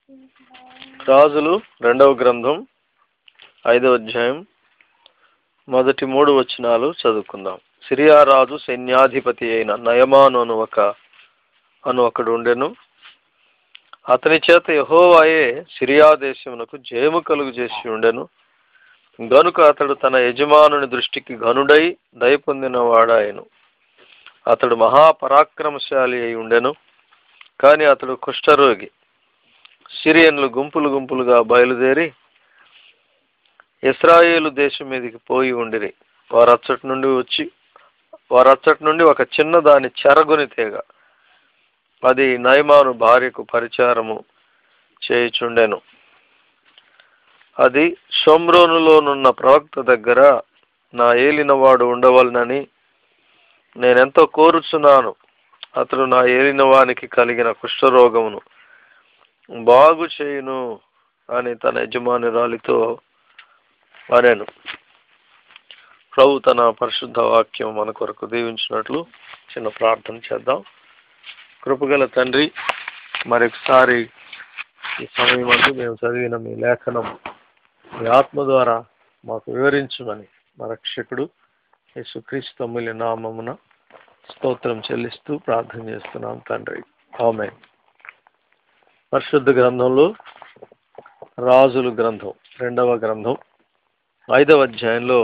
రాజులు రెండవ గ్రంథం ఐదవ అధ్యాయం మొదటి మూడు వచనాలు చదువుకుందాం సిరియా రాజు సైన్యాధిపతి అయిన నయమాను అను ఒక అను ఒకడు ఉండెను అతని చేత యహోవాయే సిరియా దేశమునకు జయము కలుగు చేసి ఉండెను గనుక అతడు తన యజమానుని దృష్టికి ఘనుడై దయ పొందిన వాడాయను అతడు మహాపరాక్రమశాలి అయి ఉండెను కానీ అతడు కుష్ఠరోగి సిరియన్లు గుంపులు గుంపులుగా బయలుదేరి ఇస్రాయేలు దేశం మీదకి పోయి ఉండిరి వారు అచ్చటి నుండి వచ్చి వారు అచ్చటి నుండి ఒక చిన్న దాని చెరగొని తీగ అది నయమాను భార్యకు పరిచారము చేయుచుండెను అది షోమ్రోనులోనున్న ప్రవక్త దగ్గర నా ఏలినవాడు ఉండవలనని నేనెంతో కోరుచున్నాను అతడు నా ఏలినవానికి కలిగిన కుష్ఠరోగమును బాగు చేయును అని తన యజమానురాలితో అనేను ప్రభు తన పరిశుద్ధ వాక్యం మన కొరకు దీవించినట్లు చిన్న ప్రార్థన చేద్దాం కృపగల తండ్రి మరొకసారి ఈ సమయం అందు మేము చదివిన మీ లేఖనం మీ ఆత్మ ద్వారా మాకు వివరించమని మా రక్షకుడు యేసుక్రీస్తు తమ్ములి నామమున స్తోత్రం చెల్లిస్తూ ప్రార్థన చేస్తున్నాం తండ్రి ఆమె పరిశుద్ధ గ్రంథంలో రాజులు గ్రంథం రెండవ గ్రంథం ఐదవ అధ్యాయంలో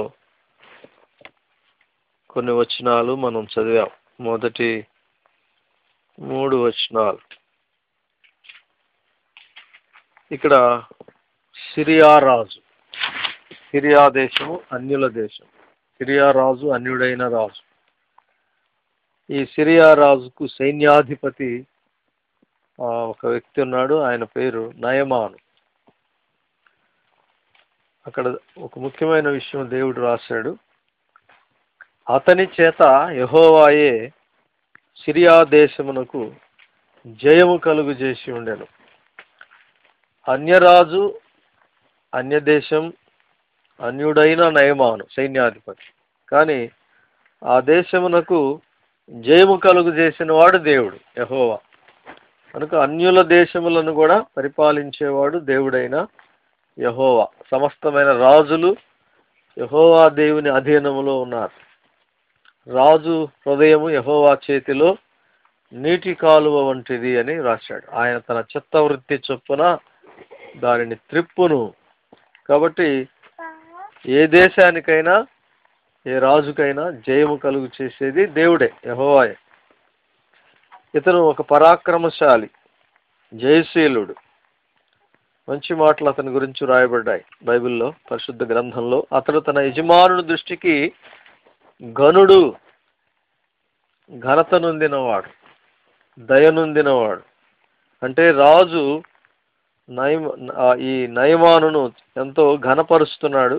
కొన్ని వచనాలు మనం చదివాం మొదటి మూడు వచనాలు ఇక్కడ సిరియా రాజు సిరియా దేశము అన్యుల దేశం సిరియా రాజు అన్యుడైన రాజు ఈ సిరియా రాజుకు సైన్యాధిపతి ఆ, ఒక వ్యక్తి ఉన్నాడు ఆయన పేరు నయమాను అక్కడ ఒక ముఖ్యమైన విషయం దేవుడు రాశాడు అతని చేత యహోవాయే సిరియా దేశమునకు జయము కలుగు చేసి ఉండెను అన్యరాజు అన్యదేశం అన్యుడైన నయమాను సైన్యాధిపతి కానీ ఆ దేశమునకు జయము కలుగు చేసిన వాడు దేవుడు యహోవా కనుక అన్యుల దేశములను కూడా పరిపాలించేవాడు దేవుడైన యహోవా సమస్తమైన రాజులు యహోవా దేవుని అధీనములో ఉన్నారు రాజు హృదయము యహోవా చేతిలో నీటి కాలువ వంటిది అని రాశాడు ఆయన తన చిత్తవృత్తి చొప్పున దానిని త్రిప్పును కాబట్టి ఏ దేశానికైనా ఏ రాజుకైనా జయము కలుగు చేసేది దేవుడే యహోవాయే ఇతను ఒక పరాక్రమశాలి జయశీలుడు మంచి మాటలు అతని గురించి రాయబడ్డాయి బైబిల్లో పరిశుద్ధ గ్రంథంలో అతడు తన యజమానుడి దృష్టికి ఘనుడు ఘనత నొందినవాడు దయనొందినవాడు అంటే రాజు నయమ ఆ ఈ నయమానును ఎంతో ఘనపరుస్తున్నాడు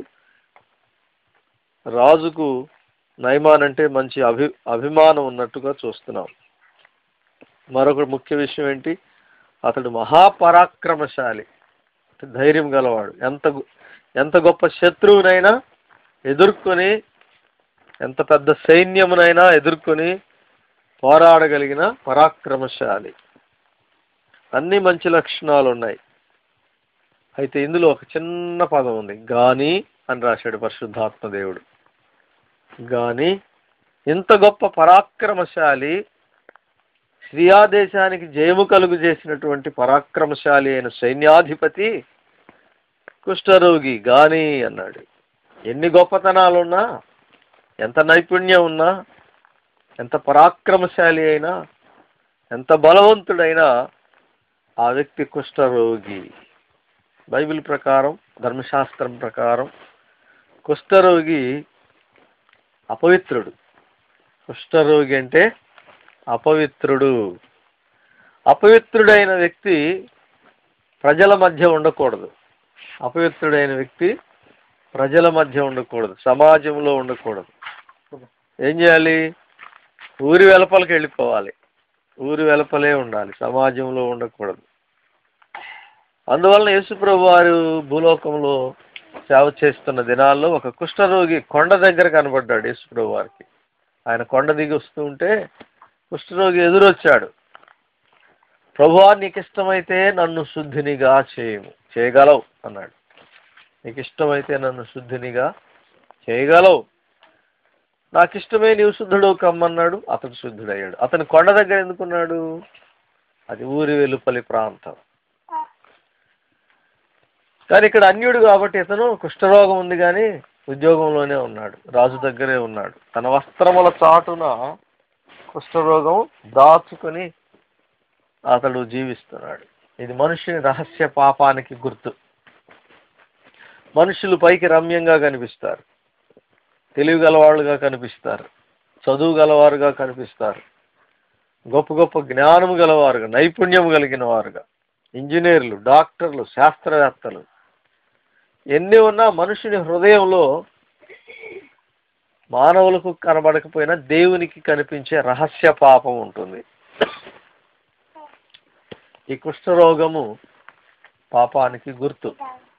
రాజుకు నయమాన్ అంటే మంచి అభి అభిమానం ఉన్నట్టుగా చూస్తున్నాం మరొక ముఖ్య విషయం ఏంటి అతడు మహాపరాక్రమశాలి అంటే ధైర్యం గలవాడు ఎంత గు- ఎంత గొప్ప శత్రువునైనా ఎదుర్కొని ఎంత పెద్ద సైన్యమునైనా ఎదుర్కొని పోరాడగలిగిన పరాక్రమశాలి అన్ని మంచి లక్షణాలు ఉన్నాయి అయితే ఇందులో ఒక చిన్న పదం ఉంది గాని అని రాశాడు పరిశుద్ధాత్మ దేవుడు గాని ఇంత గొప్ప పరాక్రమశాలి సిరియా దేశానికి జయము కలుగు చేసినటువంటి పరాక్రమశాలి అయిన సైన్యాధిపతి కుష్ఠరోగి గాని అన్నాడు ఎన్ని గొప్పతనాలున్నా ఎంత నైపుణ్యం ఉన్నా ఎంత పరాక్రమశాలి అయినా ఎంత బలవంతుడైనా ఆ వ్యక్తి కుష్ఠరోగి బైబిల్ ప్రకారం ధర్మశాస్త్రం ప్రకారం కుష్ఠరోగి అపవిత్రుడు కుష్ఠరోగి అంటే అపవిత్రుడు అపవిత్రుడైన వ్యక్తి ప్రజల మధ్య ఉండకూడదు అపవిత్రుడైన వ్యక్తి ప్రజల మధ్య ఉండకూడదు సమాజంలో ఉండకూడదు ఏం చేయాలి ఊరి వెలపలకి వెళ్ళిపోవాలి ఊరి వెలపలే ఉండాలి సమాజంలో ఉండకూడదు అందువలన యేసుప్రభు వారు భూలోకంలో సేవ చేస్తున్న దినాల్లో ఒక కుష్ఠరోగి కొండ దగ్గర కనబడ్డాడు యేసుప్రభు వారికి ఆయన కొండ దిగి వస్తూ ఉంటే కుష్ఠరోగి ఎదురొచ్చాడు ప్రభువా నీకు ఇష్టమైతే నన్ను శుద్ధినిగా చేయము చేయగలవు అన్నాడు నీకు ఇష్టమైతే నన్ను శుద్ధినిగా చేయగలవు నాకు ఇష్టమే నీవు శుద్ధుడు కమ్మన్నాడు అతడు శుద్ధుడయ్యాడు అతను కొండ దగ్గర ఎందుకున్నాడు అది ఊరి వెలుపలి ప్రాంతం కానీ ఇక్కడ అన్యుడు కాబట్టి ఇతను కుష్ఠరోగం ఉంది కానీ ఉద్యోగంలోనే ఉన్నాడు రాజు దగ్గరే ఉన్నాడు తన వస్త్రముల చాటున కుష్ఠరోగం దాచుకొని అతడు జీవిస్తున్నాడు ఇది మనుషుని రహస్య పాపానికి గుర్తు మనుషులు పైకి రమ్యంగా కనిపిస్తారు తెలివి గలవాళ్ళుగా కనిపిస్తారు చదువు గలవారుగా కనిపిస్తారు గొప్ప గొప్ప జ్ఞానము గలవారుగా నైపుణ్యం కలిగిన వారుగా ఇంజనీర్లు డాక్టర్లు శాస్త్రవేత్తలు ఎన్ని ఉన్నా మనుషుని హృదయంలో మానవులకు కనబడకపోయినా దేవునికి కనిపించే రహస్య పాపం ఉంటుంది ఈ కుష్ఠరోగము పాపానికి గుర్తు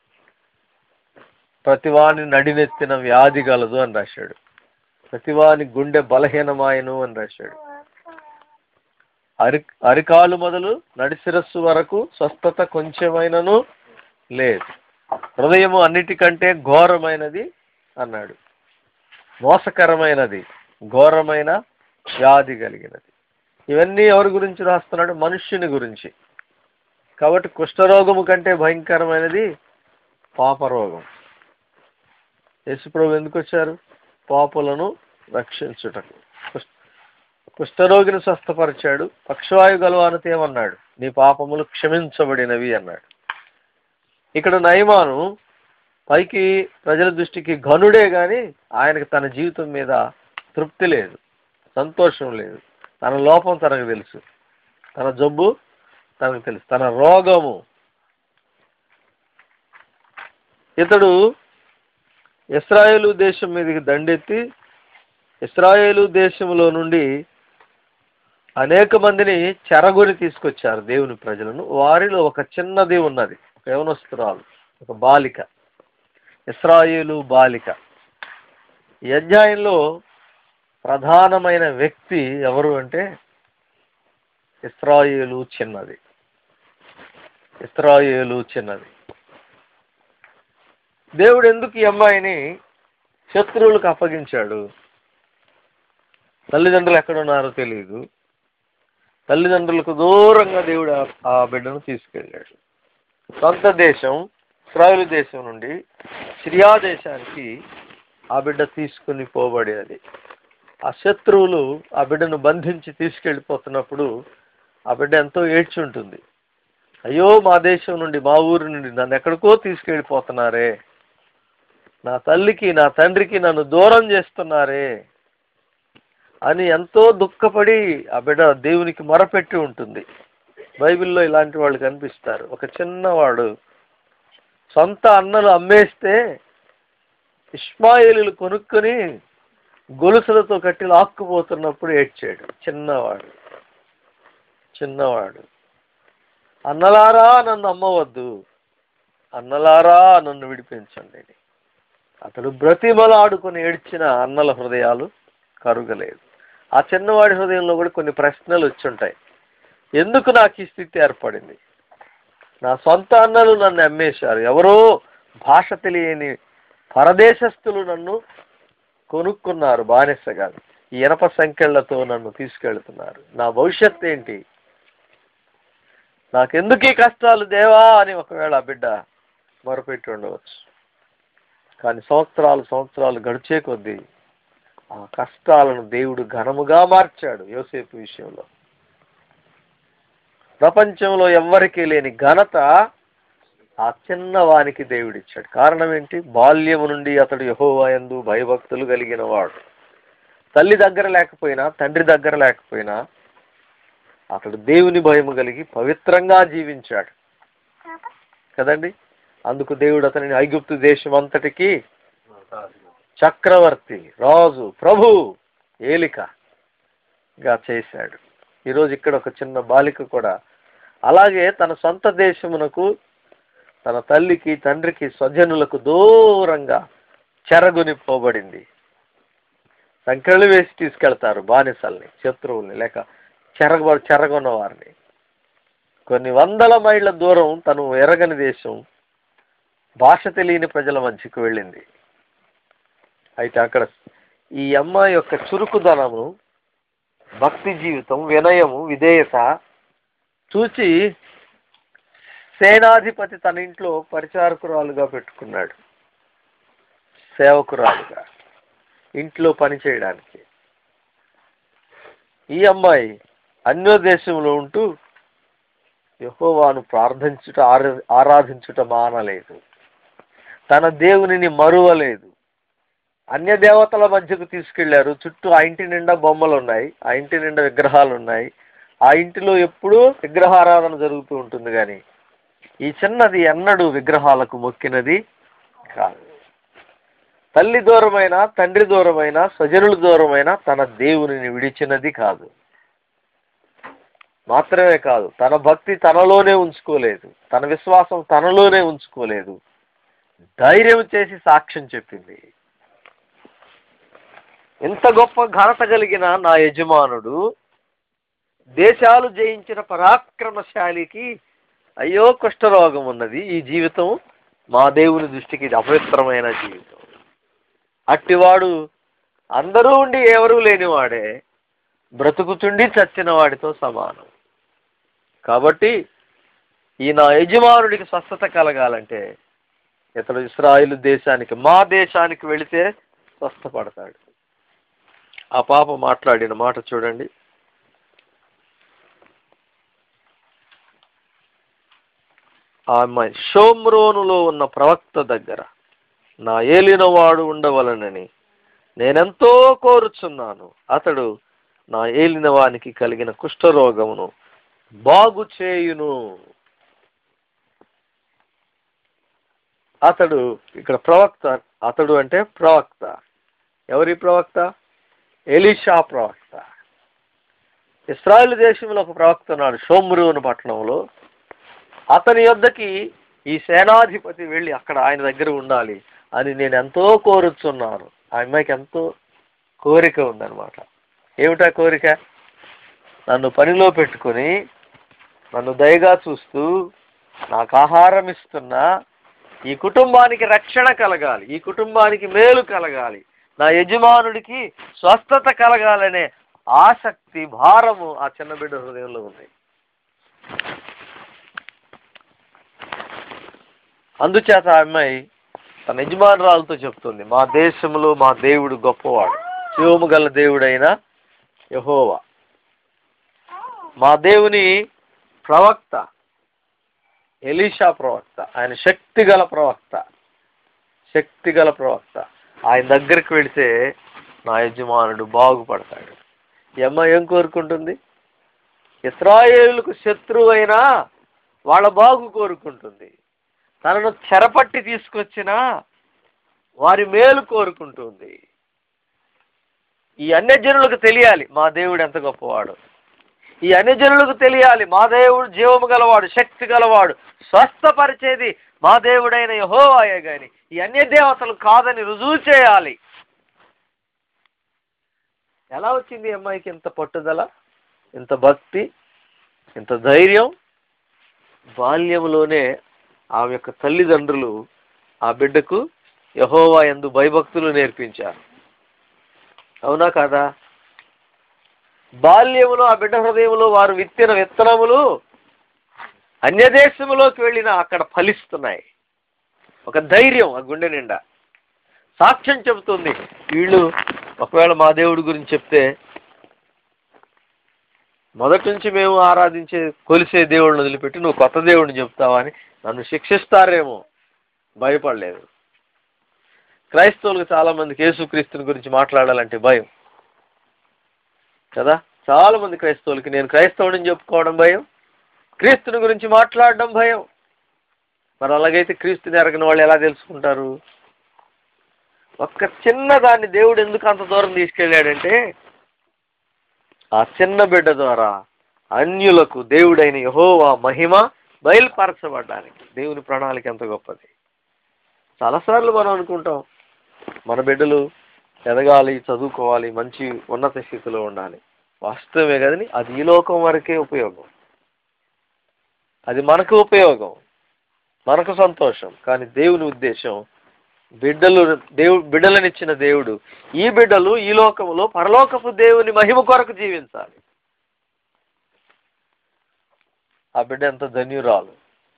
ప్రతివాని నడినెత్తిన వ్యాధి గలదు అని రాశాడు ప్రతివాని గుండె బలహీనమాయను అని రాశాడు అరి అరికాలు మొదలు నడిశిరస్సు వరకు స్వస్థత కొంచెమైనను లేదు హృదయము అన్నిటికంటే ఘోరమైనది అన్నాడు మోసకరమైనది ఘోరమైన వ్యాధి కలిగినది ఇవన్నీ ఎవరి గురించి రాస్తున్నాడు మనుష్యుని గురించి కాబట్టి కుష్ఠరోగము కంటే భయంకరమైనది పాపరోగం యేసుప్రభు ఎందుకు వచ్చారు పాపులను రక్షించుటకు కుష్ఠ- కుష్ఠరోగిని స్వస్థపరిచాడు పక్షవాయు గలవానితో ఏమన్నాడు నీ పాపములు క్షమించబడినవి అన్నాడు ఇక్కడ నయమాను పైకి ప్రజల దృష్టికి ఘనుడే కానీ ఆయనకు తన జీవితం మీద తృప్తి లేదు సంతోషం లేదు తన లోపం తనకు తెలుసు తన జబ్బు తనకు తెలుసు తన రోగము ఇతడు ఇస్రాయేలు దేశం మీదకి దండెత్తి ఇస్రాయేలు దేశంలో నుండి అనేక మందిని చెరగొని తీసుకొచ్చారు దేవుని ప్రజలను వారిలో ఒక చిన్నది ఉన్నది ఒక యవనస్తురాలు ఒక బాలిక ఇస్రాయేలు బాలిక ఈ అధ్యాయంలో ప్రధానమైన వ్యక్తి ఎవరు అంటే ఇస్రాయేలు చిన్నది ఇస్రాయేలు చిన్నది దేవుడు ఎందుకు ఈ అమ్మాయిని శత్రువులకు అప్పగించాడు తల్లిదండ్రులు ఎక్కడున్నారో తెలియదు తల్లిదండ్రులకు దూరంగా దేవుడు ఆ- ఆ బిడ్డను తీసుకెళ్ళాడు సొంత దేశం ఇస్రాయేలు దేశం నుండి సిరియా దేశానికి ఆ బిడ్డ తీసుకుని పోబడేది ఆ శత్రువులు ఆ బిడ్డను బంధించి తీసుకెళ్ళిపోతున్నప్పుడు ఆ బిడ్డ ఎంతో ఏడ్చి ఉంటుంది అయ్యో మా దేశం నుండి మా ఊరు నుండి నన్ను ఎక్కడికో తీసుకెళ్ళిపోతున్నారే నా తల్లికి నా తండ్రికి నన్ను దూరం చేస్తున్నారే అని ఎంతో దుఃఖపడి ఆ బిడ్డ దేవునికి మొరపెట్టి ఉంటుంది బైబిల్లో ఇలాంటి వాళ్ళు కనిపిస్తారు ఒక చిన్నవాడు సొంత అన్నలు అమ్మేస్తే ఇస్మాయిలు కొనుక్కొని గొలుసులతో కట్టి లాక్కుపోతున్నప్పుడు ఏడ్చాడు చిన్నవాడు చిన్నవాడు అన్నలారా నన్ను అమ్మవద్దు అన్నలారా నన్ను విడిపించండి అని. అతడు బ్రతిమలాడుకుని ఏడ్చిన అన్నల హృదయాలు కరుగలేదు ఆ చిన్నవాడి హృదయంలో కూడా కొన్ని ప్రశ్నలు వచ్చుంటాయి ఎందుకు నాకు ఈ స్థితి ఏర్పడింది నా సొంత అన్నలు నన్ను అమ్మేశారు ఎవరో భాష తెలియని పరదేశస్థులు నన్ను కొనుక్కున్నారు బానిసగా ఈ ఇనప సంఖ్యలతో నన్ను తీసుకెళ్తున్నారు నా భవిష్యత్ ఏంటి నాకెందుకు ఈ కష్టాలు దేవా అని ఒకవేళ ఆ బిడ్డ మొరపెట్టి ఉండవచ్చు కానీ సంవత్సరాలు సంవత్సరాలు గడిచే కొద్దీ ఆ కష్టాలను దేవుడు ఘనముగా మార్చాడు యోసేపు విషయంలో ప్రపంచంలో ఎవ్వరికీ లేని ఘనత ఆ చిన్నవానికి దేవుడిచ్చాడు కారణం ఏంటి బాల్యము నుండి అతడు యహోవాయందు భయభక్తులు కలిగిన వాడు తల్లి దగ్గర లేకపోయినా తండ్రి దగ్గర లేకపోయినా అతడు దేవుని భయము కలిగి పవిత్రంగా జీవించాడు కదండి అందుకు దేవుడు అతనిని ఐగుప్తు దేశం అంతటికి చక్రవర్తి రాజు ప్రభు ఏలికగా చేశాడు ఈరోజు ఇక్కడ ఒక చిన్న బాలిక కూడా అలాగే తన సొంత దేశమునకు తన తల్లికి తండ్రికి స్వజనులకు దూరంగా చెరగొని పోబడింది సంఖ్యలు వేసి తీసుకెళ్తారు బానిసల్ని శత్రువుల్ని లేక చెరగ చెరగొన్న వారిని కొన్ని వందల మైళ్ళ దూరం తను ఎరగని దేశం భాష తెలియని ప్రజల మధ్యకు వెళ్ళింది అయితే అక్కడ ఈ అమ్మాయి యొక్క చురుకుదనము భక్తి జీవితం వినయము విధేయత చూచి సేనాధిపతి తన ఇంట్లో పరిచారకురాలుగా పెట్టుకున్నాడు సేవకురాలుగా ఇంట్లో పని చేయడానికి ఈ అమ్మాయి అన్య దేశంలో ఉంటూ యహోవాను ప్రార్థించుట ఆరా- ఆరాధించుట మానలేదు తన దేవునిని మరువలేదు అన్య దేవతల మధ్యకు తీసుకెళ్లారు చుట్టూ ఆ ఇంటి నిండా బొమ్మలు ఉన్నాయి ఆ ఇంటి నిండా విగ్రహాలు ఉన్నాయి ఆ ఇంటిలో ఎప్పుడూ విగ్రహారాధన జరుగుతూ ఉంటుంది కానీ ఈ చిన్నది ఎన్నడూ విగ్రహాలకు మొక్కినది కాదు తల్లి దూరమైన తండ్రి దూరమైన స్వజనుల దూరమైన తన దేవునిని విడిచినది కాదు మాత్రమే కాదు తన భక్తి తనలోనే ఉంచుకోలేదు తన విశ్వాసం తనలోనే ఉంచుకోలేదు ధైర్యం చేసి సాక్ష్యం చెప్పింది ఇంత గొప్ప ఘనత కలిగిన నా యజమానుడు దేశాలు జయించిన పరాక్రమశాలికి అయ్యో కుష్ఠరోగం ఉన్నది ఈ జీవితం మా దేవుని దృష్టికి ఇది అపవిత్రమైన జీవితం అట్టివాడు అందరూ ఉండి ఎవరూ లేనివాడే బ్రతుకుతుండి చచ్చిన వాడితో సమానం కాబట్టి ఈ నా యజమానుడికి స్వస్థత కలగాలంటే ఇతడు ఇస్రాయిల్ దేశానికి మా దేశానికి వెళితే స్వస్థపడతాడు ఆ పాప మాట్లాడిన మాట చూడండి ఆ అమ్మాయి షోమ్రోనులో ఉన్న ప్రవక్త దగ్గర నా ఏలినవాడు ఉండవలనని నేనెంతో కోరుచున్నాను అతడు నా ఏలిన వానికి కలిగిన కుష్ఠరోగమును బాగు చేయును అతడు ఇక్కడ ప్రవక్త అతడు అంటే ప్రవక్త ఎవరి ప్రవక్త ఎలీషా ప్రవక్త ఇస్రాయల్ దేశంలో ఒక ప్రవక్త ఉన్నాడు షోమ్రూను పట్టణంలో అతని యొద్దకి ఈ సేనాధిపతి వెళ్ళి అక్కడ ఆయన దగ్గర ఉండాలి అని నేను ఎంతో కోరుచున్నాను ఆ అమ్మాయికి ఎంతో కోరిక ఉందన్నమాట ఏమిటా కోరిక నన్ను పనిలో పెట్టుకొని నన్ను దయగా చూస్తూ నాకు ఆహారం ఇస్తున్నా ఈ కుటుంబానికి రక్షణ కలగాలి ఈ కుటుంబానికి మేలు కలగాలి నా యజమానుడికి స్వస్థత కలగాలనే ఆసక్తి భారము ఆ చిన్న బిడ్డ హృదయంలో ఉంది అందుచేత ఆ అమ్మాయి తన యజమానురాలతో చెప్తుంది మా దేశంలో మా దేవుడు గొప్పవాడు శివము గల దేవుడైన యహోవా మా దేవుని ప్రవక్త ఎలీషా ప్రవక్త ఆయన శక్తి గల ప్రవక్త శక్తి గల ప్రవక్త ఆయన దగ్గరికి వెళితే నా యజమానుడు బాగుపడతాడు ఈ అమ్మ ఏం కోరుకుంటుంది ఇస్రాయేలుకు శత్రువైనా వాళ్ళ బాగు కోరుకుంటుంది తనను చెరపట్టి తీసుకొచ్చిన వారి మేలు కోరుకుంటుంది ఈ అన్యజనులకు తెలియాలి మా దేవుడు ఎంత గొప్పవాడు ఈ అన్యజనులకు తెలియాలి మా దేవుడు జీవము గలవాడు శక్తి గలవాడు స్వస్థపరిచేది మా దేవుడైన యహోవాయే గాని ఈ అన్య దేవతలు కాదని రుజువు చేయాలి ఎలా వచ్చింది ఈ అమ్మాయికి ఇంత పట్టుదల ఇంత భక్తి ఇంత ధైర్యం బాల్యంలోనే ఆమె యొక్క తల్లిదండ్రులు ఆ బిడ్డకు యహోవా ఎందు భయభక్తులు నేర్పించారు అవునా కాదా బాల్యములో ఆ బిడ్డ హృదయంలో వారు విత్తిన విత్తనములు అన్యదేశములోకి వెళ్ళినా అక్కడ ఫలిస్తున్నాయి ఒక ధైర్యం ఆ గుండె నిండా సాక్ష్యం చెబుతుంది వీళ్ళు ఒకవేళ మా దేవుడి గురించి చెప్తే మొదటి నుంచి మేము ఆరాధించే కొలిసే దేవుడిని వదిలిపెట్టి నువ్వు కొత్త దేవుడిని చెప్తావా అని నన్ను శిక్షిస్తారేమో భయపడలేదు క్రైస్తవులకు చాలా మందికి యేసుక్రీస్తుని గురించి మాట్లాడాలంటే భయం కదా చాలా మంది క్రైస్తవులకి నేను క్రైస్తవుడిని చెప్పుకోవడం భయం క్రీస్తుని గురించి మాట్లాడడం భయం మరి అలాగైతే క్రీస్తుని ఎరగని వాళ్ళు ఎలా తెలుసుకుంటారు ఒక్క చిన్న దాన్ని దేవుడు ఎందుకు అంత దూరం తీసుకెళ్ళాడంటే ఆ చిన్న బిడ్డ ద్వారా అన్యులకు దేవుడైన యహోవా మహిమ బయలుపరచబడ్డానికి దేవుని ప్రణాళిక ఎంత గొప్పది చాలాసార్లు మనం అనుకుంటాం మన బిడ్డలు ఎదగాలి చదువుకోవాలి మంచి ఉన్నత స్థితిలో ఉండాలి వాస్తవమే కదని అది ఈ లోకం వరకే ఉపయోగం అది మనకు ఉపయోగం మనకు సంతోషం కానీ దేవుని ఉద్దేశం బిడ్డలు దేవు బిడ్డలనిచ్చిన దేవుడు ఈ బిడ్డలు ఈ లోకములో పరలోకపు దేవుని మహిమ కొరకు జీవించాలి ఆ బిడ్డ ఎంత ధన్యురాలు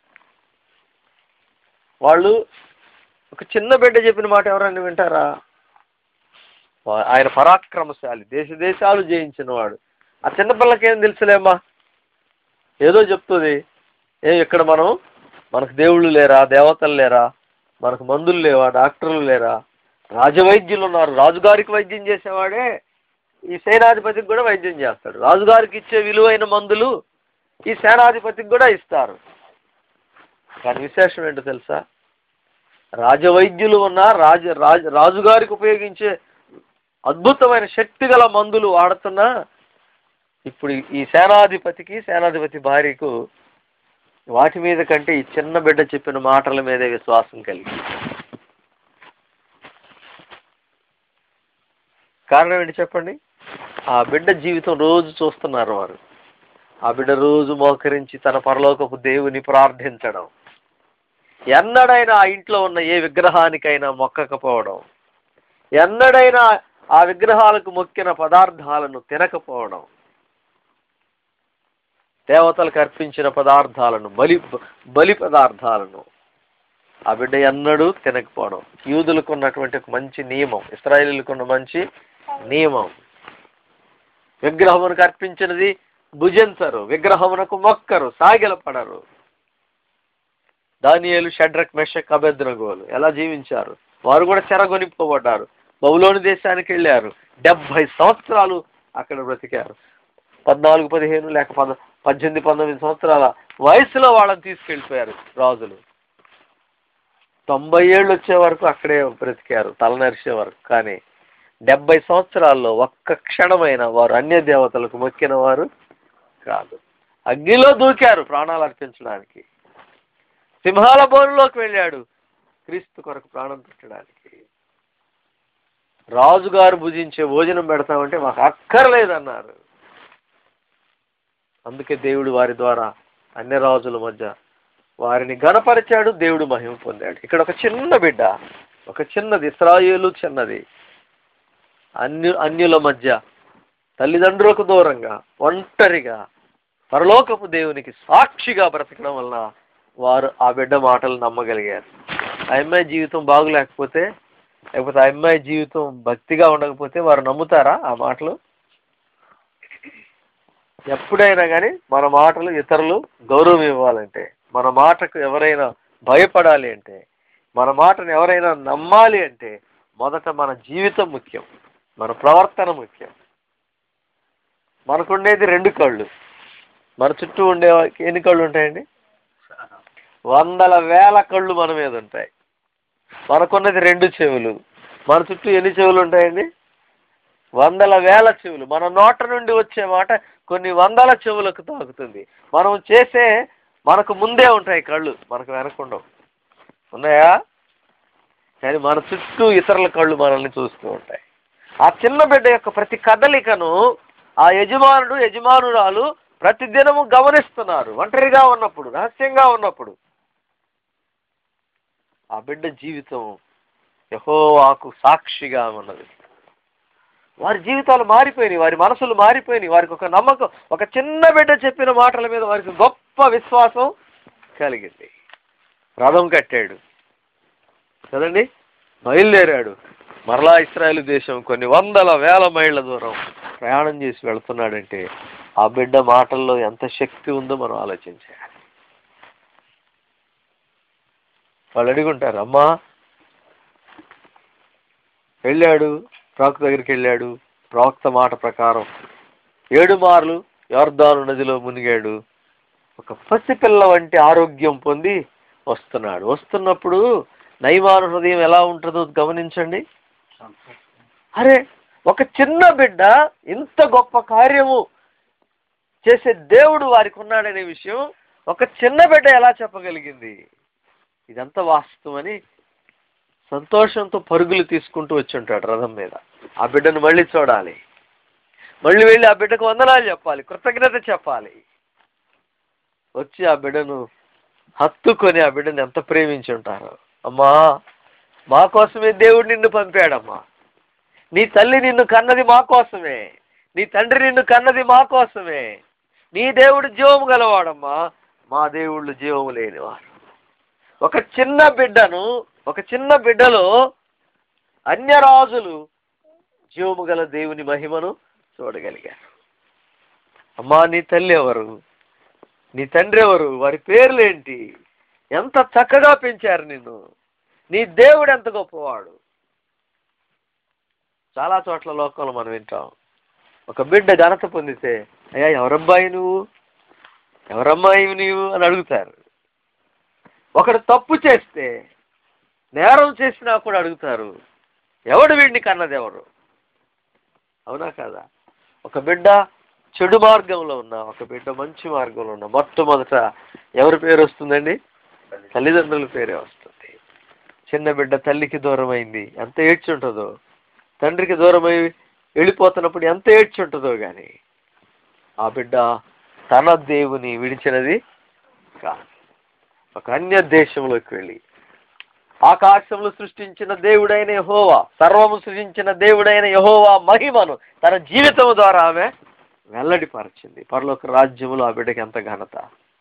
వాళ్ళు ఒక చిన్న బిడ్డ చెప్పిన మాట ఎవరైనా వింటారా వా- ఆయన పరాక్రమశాలి దేశ దేశాలు జయించిన వాడు ఆ చిన్న పిల్లకి ఏం తెలుసులేమ్మా ఏదో చెప్తుంది ఏ ఇక్కడ మనం మనకు దేవుళ్ళు లేరా దేవతలు లేరా మనకు మందులు లేవా డాక్టర్లు లేరా రాజవైద్యులు ఉన్నారు రాజుగారికి వైద్యం చేసేవాడే ఈ సేనాధిపతికి కూడా వైద్యం చేస్తాడు రాజుగారికి ఇచ్చే విలువైన మందులు ఈ సేనాధిపతికి కూడా ఇస్తారు కానీ విశేషం ఏంటో తెలుసా రాజవైద్యులు ఉన్న రాజ రాజ రాజుగారికి ఉపయోగించే అద్భుతమైన శక్తి గల మందులు వాడుతున్నా ఇప్పుడు ఈ సేనాధిపతికి సేనాధిపతి భార్యకు వాటి మీద కంటే ఈ చిన్న బిడ్డ చెప్పిన మాటల మీదే విశ్వాసం కలిగి కారణం ఏంటి చెప్పండి ఆ బిడ్డ జీవితం రోజు చూస్తున్నారు వారు ఆ బిడ్డ రోజు మోకరించి తన పరలోకపు దేవుని ప్రార్థించడం ఎన్నడైనా ఆ ఇంట్లో ఉన్న ఏ విగ్రహానికైనా మొక్కకపోవడం ఎన్నడైనా ఆ విగ్రహాలకు మొక్కిన పదార్థాలను తినకపోవడం దేవతలకు అర్పించిన పదార్థాలను బలి బలి పదార్థాలను ఆ బిడ్డ ఎన్నడూ తినకపోవడం యూదులకు ఉన్నటువంటి ఒక మంచి నియమం ఇస్రాయేలీలకు ఉన్న మంచి నియమం విగ్రహమునకు అర్పించినది భుజించరు విగ్రహమునకు మొక్కరు సాగిలపడరు దానియేలు షడ్రక్ మెషక్ అభెద్రగోలు ఎలా జీవించారు వారు కూడా చెరగొనిపోబడ్డారు బహులోని దేశానికి వెళ్ళారు డెబ్భై సంవత్సరాలు అక్కడ బ్రతికారు పద్నాలుగు పదిహేను లేక పద పద్దెనిమిది పంతొమ్మిది సంవత్సరాల వయసులో వాళ్ళని తీసుకెళ్ళిపోయారు రాజులు తొంభై ఏళ్ళు వచ్చే వరకు అక్కడే బ్రతికారు తలనరిసే వరకు కానీ డెబ్బై సంవత్సరాల్లో ఒక్క క్షణమైన వారు అన్య దేవతలకు మొక్కిన వారు కాదు అగ్నిలో దూకారు ప్రాణాలు అర్పించడానికి సింహాల బోనులోకి వెళ్ళాడు క్రీస్తు కొరకు ప్రాణం పెట్టడానికి రాజుగారు భుజించే భోజనం పెడతామంటే మాకు అక్కర్లేదన్నారు అందుకే దేవుడు వారి ద్వారా అన్య రాజుల మధ్య వారిని గణపరిచాడు దేవుడు మహిమ పొందాడు ఇక్కడ ఒక చిన్న బిడ్డ ఒక చిన్నది ఇస్రాయేలు చిన్నది అన్యు అన్యుల మధ్య తల్లిదండ్రులకు దూరంగా ఒంటరిగా పరలోకపు దేవునికి సాక్షిగా బ్రతకడం వలన వారు ఆ బిడ్డ మాటలు నమ్మగలిగారు ఆ అమ్మాయి జీవితం బాగులేకపోతే లేకపోతే ఆ అమ్మాయి జీవితం భక్తిగా ఉండకపోతే వారు నమ్ముతారా ఆ మాటలు ఎప్పుడైనా కానీ మన మాటలు ఇతరులు గౌరవం ఇవ్వాలంటే మన మాటకు ఎవరైనా భయపడాలి అంటే మన మాటను ఎవరైనా నమ్మాలి అంటే మొదట మన జీవితం ముఖ్యం మన ప్రవర్తన ముఖ్యం మనకుండేది రెండు కళ్ళు మన చుట్టూ ఉండే వాళ్ళకి ఎన్ని కళ్ళు ఉంటాయండి వందల వేల కళ్ళు మన మీద ఉంటాయి మనకున్నది రెండు చెవులు మన చుట్టూ ఎన్ని చెవులు ఉంటాయండి వందల వేల చెవులు మన నోట నుండి వచ్చే మాట కొన్ని వందల చెవులకు తాకుతుంది మనం చేసే మనకు ముందే ఉంటాయి కళ్ళు మనకు వెనకుండవు ఉన్నాయా కానీ మన చుట్టూ ఇతరుల కళ్ళు మనల్ని చూస్తూ ఉంటాయి ఆ చిన్న బిడ్డ యొక్క ప్రతి కదలికను ఆ యజమానుడు యజమానురాలు ప్రతిదినము గమనిస్తున్నారు ఒంటరిగా ఉన్నప్పుడు రహస్యంగా ఉన్నప్పుడు ఆ బిడ్డ జీవితం యహోవాకు సాక్షిగా ఉన్నది వారి జీవితాలు మారిపోయినాయి వారి మనసులు మారిపోయినాయి వారికి ఒక నమ్మకం ఒక చిన్న బిడ్డ చెప్పిన మాటల మీద వారికి గొప్ప విశ్వాసం కలిగింది రథం కట్టాడు కదండి బయలుదేరాడు మరలా ఇస్రాయేల్ దేశం కొన్ని వందల వేల మైళ్ళ దూరం ప్రయాణం చేసి వెళ్తున్నాడంటే ఆ బిడ్డ మాటల్లో ఎంత శక్తి ఉందో మనం ఆలోచించాలి వాళ్ళు అడుగుంటారు అమ్మా వెళ్ళాడు ప్రవక్త దగ్గరికి వెళ్ళాడు ప్రవక్త మాట ప్రకారం ఏడు మార్లు యోర్దాను నదిలో మునిగాడు ఒక పసిపిల్ల వంటి ఆరోగ్యం పొంది వస్తున్నాడు వస్తున్నప్పుడు నైమాను హృదయం ఎలా ఉంటుందో గమనించండి అరే ఒక చిన్న బిడ్డ ఇంత గొప్ప కార్యము చేసే దేవుడు వారికి ఉన్నాడనే విషయం ఒక చిన్న బిడ్డ ఎలా చెప్పగలిగింది ఇదంతా వాస్తవమని సంతోషంతో పరుగులు తీసుకుంటూ వచ్చి ఉంటాడు రథం మీద ఆ బిడ్డను మళ్ళీ చూడాలి మళ్ళీ వెళ్ళి ఆ బిడ్డకు వందనాలు చెప్పాలి కృతజ్ఞత చెప్పాలి వచ్చి ఆ బిడ్డను హత్తుకొని ఆ బిడ్డను ఎంత ప్రేమించి ఉంటారు అమ్మా మా కోసమే దేవుడు నిన్ను పంపాడమ్మా నీ తల్లి నిన్ను కన్నది మా కోసమే నీ తండ్రి నిన్ను కన్నది మా కోసమే నీ దేవుడు జీవము గలవాడమ్మా మా దేవుళ్ళు జీవము లేనివారు ఒక చిన్న బిడ్డను ఒక చిన్న బిడ్డలో అన్యరాజులు జీవము గల దేవుని మహిమను చూడగలిగారు అమ్మా నీ తల్లి ఎవరు నీ తండ్రి ఎవరు వారి పేర్లేంటి ఎంత చక్కగా పెంచారు నిన్ను నీ దేవుడు ఎంత గొప్పవాడు చాలా చోట్ల లోకంలో మనం వింటాం ఒక బిడ్డ ఘనత పొందితే అయ్యా ఎవరబ్బాయి నువ్వు ఎవరమ్మాయి నీవు అని అడుగుతారు ఒకడు తప్పు చేస్తే నేరం చేసినా కూడా అడుగుతారు ఎవడు వీడిని కన్నది ఎవరు అవునా కదా ఒక బిడ్డ చెడు మార్గంలో ఉన్న ఒక బిడ్డ మంచి మార్గంలో ఉన్న మొట్టమొదట ఎవరి పేరు వస్తుందండి తల్లిదండ్రుల పేరే వస్తుంది చిన్న బిడ్డ తల్లికి దూరం అయింది ఎంత ఏడ్చి ఉంటుందో తండ్రికి దూరమై వెళ్ళిపోతున్నప్పుడు ఎంత ఏడ్చి ఉంటుందో కానీ ఆ బిడ్డ తన దేవుని విడిచినది కాదు ఒక అన్య దేశంలోకి వెళ్ళి ఆకాశములు సృష్టించిన దేవుడైన యహోవా సర్వము సృష్టించిన దేవుడైన యహోవా మహిమను తన జీవితం ద్వారా ఆమె వెల్లడిపరిచింది పరలోక రాజ్యములో ఆ బిడ్డకి ఎంత ఘనత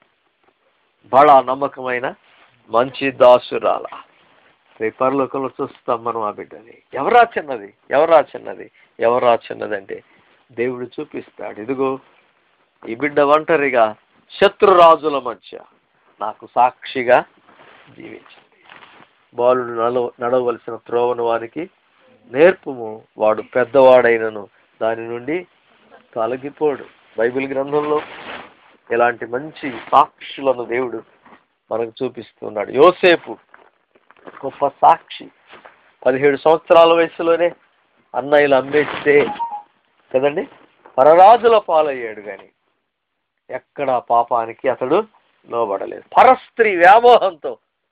బడా నమ్మకమైన మంచి దాసురాల రేపు పరలోకంలో చూస్తాం మనం ఆ బిడ్డని ఎవరా చిన్నది ఎవరా చిన్నది ఎవరా చిన్నది అంటే దేవుడు చూపిస్తాడు ఇదిగో ఈ బిడ్డ ఒంటరిగా శత్రురాజుల మధ్య నాకు సాక్షిగా జీవించింది బాలుడు నడవ నడవలసిన త్రోవను వారికి నేర్పుము వాడు పెద్దవాడైనను దాని నుండి తొలగిపోడు బైబిల్ గ్రంథంలో ఇలాంటి మంచి సాక్షులను దేవుడు మనకు చూపిస్తున్నాడు యోసేపు గొప్ప సాక్షి పదిహేడు సంవత్సరాల వయసులోనే అన్నయ్యలు అమ్మేస్తే కదండి పరరాజుల పాలయ్యాడు కానీ ఎక్కడ పాపానికి అతడు లోబడలేదు పరస్త్రీ వ్యామోహంతో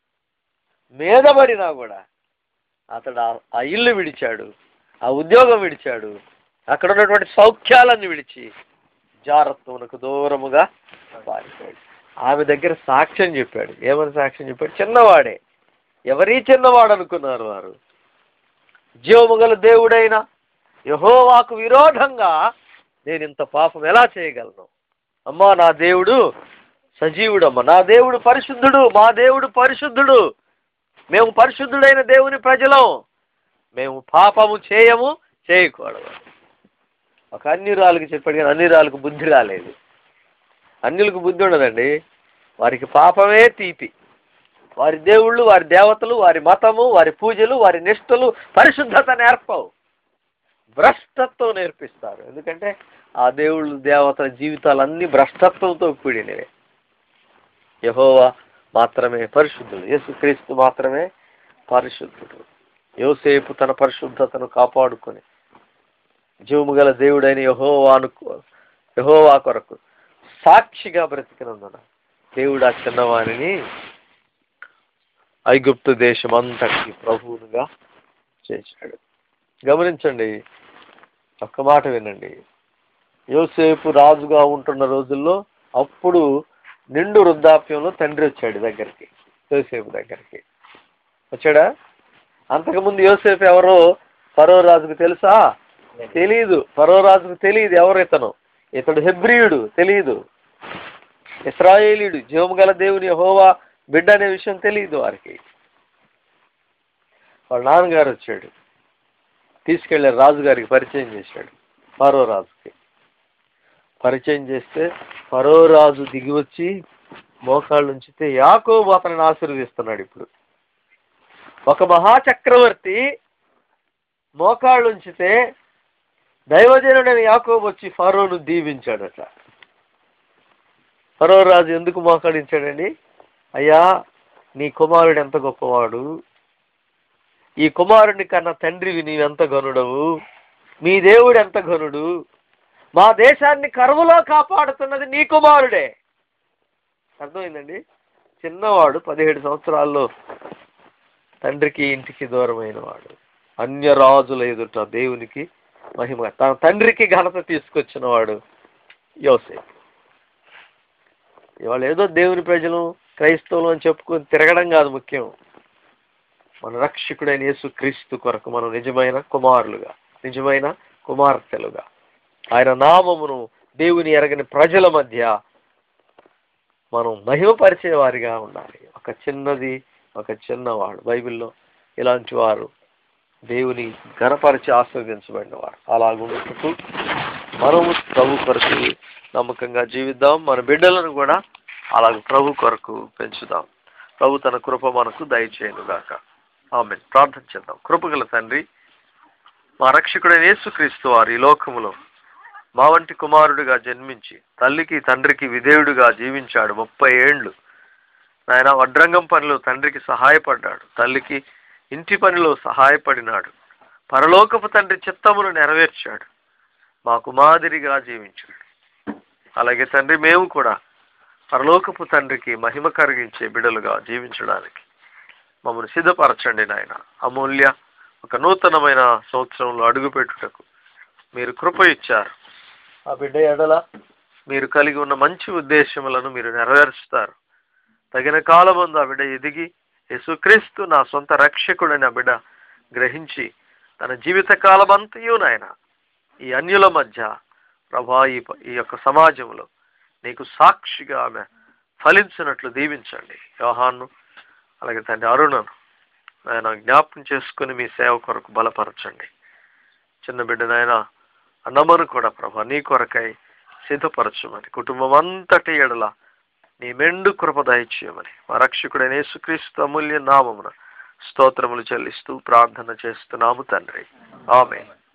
మీదబడినా కూడా అతడు ఆ- ఆ ఇల్లు విడిచాడు ఆ ఉద్యోగం విడిచాడు అక్కడ ఉన్నటువంటి సౌఖ్యాలన్నీ విడిచి జారత్వమునకు దూరముగా పారిపోయాడు ఆమె దగ్గర సాక్ష్యం చెప్పాడు ఏమని సాక్ష్యం చెప్పాడు చిన్నవాడే ఎవరీ చిన్నవాడు అనుకున్నారు వారు జీవము గల దేవుడైన యహోవాకు విరోధంగా నేను ఇంత పాపం ఎలా చేయగలను అమ్మా నా దేవుడు సజీవుడమ్మ నా దేవుడు పరిశుద్ధుడు మా దేవుడు పరిశుద్ధుడు మేము పరిశుద్ధుడైన దేవుని ప్రజలం మేము పాపము చేయము చేయకూడదు ఒక అన్యురాలకు చెప్పాడు కానీ అన్యురాలకు బుద్ధి రాలేదు అన్యులకు బుద్ధి ఉండదండి వారికి పాపమే తీపి వారి దేవుళ్ళు వారి దేవతలు వారి మతము వారి పూజలు వారి నిష్ఠలు పరిశుద్ధత నేర్పవు భ్రష్టత్వం నేర్పిస్తారు ఎందుకంటే ఆ దేవుళ్ళు దేవతల జీవితాలన్నీ భ్రష్టత్వంతో కూడినవే యహోవా మాత్రమే పరిశుద్ధుడు యేసుక్రీస్తు మాత్రమే పరిశుద్ధుడు యోసేపు తన పరిశుద్ధతను కాపాడుకొని జీవము గల దేవుడైన యహోవాను యహోవా కొరకు సాక్షిగా బ్రతికినందున దేవుడు ఆ చిన్నవాణిని ఐగుప్తు దేశం అంతటికి ప్రభువునుగా చేశాడు గమనించండి ఒక్క మాట వినండి యోసేపు రాజుగా ఉంటున్న రోజుల్లో అప్పుడు నిండు వృద్ధాప్యంలో తండ్రి వచ్చాడు దగ్గరికి యోసేపు దగ్గరికి వచ్చాడా అంతకుముందు యోసేపు ఎవరో ఫరో రాజుకు తెలుసా తెలీదు ఫరో రాజుకు తెలియదు ఎవరు ఇతను ఇతడు హెబ్రియుడు తెలియదు ఇస్రాయేలీయుడు జీవము గల దేవుని హోవా బిడ్డ అనే విషయం తెలియదు వారికి వాళ్ళ నాన్నగారు వచ్చాడు తీసుకెళ్ళి రాజుగారికి పరిచయం చేశాడు ఫరో రాజుకి పరిచయం చేస్తే ఫరో రాజు దిగి వచ్చి మోకాళ్ళు ఉంచితే యాకోబు అతనిని ఆశీర్వదిస్తున్నాడు ఇప్పుడు ఒక మహాచక్రవర్తి మోకాళ్ళు ఉంచితే దైవజనుడైన యాకోబు వచ్చి ఫరోను దీవించాడట ఫరో రాజు ఎందుకు మోకరించాడండి అయ్యా నీ కుమారుడు ఎంత గొప్పవాడు ఈ కుమారుని కన్నా తండ్రివి నీవెంత ఘనుడవు మీ దేవుడు ఎంత ఘనుడు మా దేశాన్ని కరువులో కాపాడుతున్నది నీ కుమారుడే అర్థమైందండి చిన్నవాడు పదిహేడు సంవత్సరాల్లో తండ్రికి ఇంటికి దూరమైన వాడు అన్య రాజుల ఎదుట దేవునికి మహిమ తన తండ్రికి ఘనత తీసుకొచ్చిన వాడు యోసేపు ఇవాళ ఏదో దేవుని ప్రజలు క్రైస్తవులు అని చెప్పుకొని తిరగడం కాదు ముఖ్యం మన రక్షకుడైన యేసు క్రీస్తు కొరకు మనం నిజమైన కుమారులుగా నిజమైన కుమార్తెలుగా ఆయన నామమును దేవుని ఎరగని ప్రజల మధ్య మనం మహిమపరిచే వారిగా ఉండాలి ఒక చిన్నది ఒక చిన్నవాడు బైబిల్లో ఇలాంటి వారు దేవుని ఘనపరిచి ఆస్వాదించబడిన వారు అలాగున్నట్టు మనము ప్రభు కొరకు నమ్మకంగా జీవిద్దాం మన బిడ్డలను కూడా అలాగ ప్రభు కొరకు పెంచుదాం ప్రభు తన కృప మనకు దయచేయను గాక ఆమె ప్రార్థన చేద్దాం కృపగల తండ్రి మా రక్షకుడైన యేసుక్రీస్తు వారు ఈ లోకములో మా వంటి కుమారుడిగా జన్మించి తల్లికి తండ్రికి విధేయుడిగా జీవించాడు ముప్పై ఏండ్లు నాయన వడ్రంగం పనిలో తండ్రికి సహాయపడ్డాడు తల్లికి ఇంటి పనిలో సహాయపడినాడు పరలోకపు తండ్రి చిత్తమును నెరవేర్చాడు మాకు మాదిరిగా జీవించాడు అలాగే తండ్రి మేము కూడా పరలోకపు తండ్రికి మహిమ కలిగించే బిడలుగా జీవించడానికి మమ్మల్ని సిద్ధపరచండి నాయన అమూల్య ఒక నూతనమైన సంవత్సరంలో అడుగుపెట్టుటకు మీరు కృప ఇచ్చారు ఆ బిడ్డ ఎడల మీరు కలిగి ఉన్న మంచి ఉద్దేశములను మీరు నెరవేరుస్తారు తగిన కాలమందు ఆ బిడ్డ ఎదిగి యేసుక్రీస్తు నా సొంత రక్షకుడని ఆ బిడ్డ గ్రహించి తన జీవిత కాలమంతయు నాయన ఈ అన్యుల మధ్య ప్రభా ఈ ప- ఈ యొక్క సమాజంలో నీకు సాక్షిగా ఆమె ఫలించినట్లు దీవించండి యోహాను అలాగే తండ్రి అరుణను ఆయన జ్ఞాపకం చేసుకుని మీ సేవ కొరకు బలపరచండి చిన్న బిడ్డనైన అన్నమ్మను కూడా ప్రభా నీ కొరకై సిద్ధపరచమని కుటుంబం అంతటి ఎడల నీ మెండు కృప దయచేయమని మా రక్షకుడైన యేసుక్రీస్తు అమూల్య నామమున స్తోత్రములు చెల్లిస్తూ ప్రార్థన చేస్తున్నాము తండ్రి ఆమె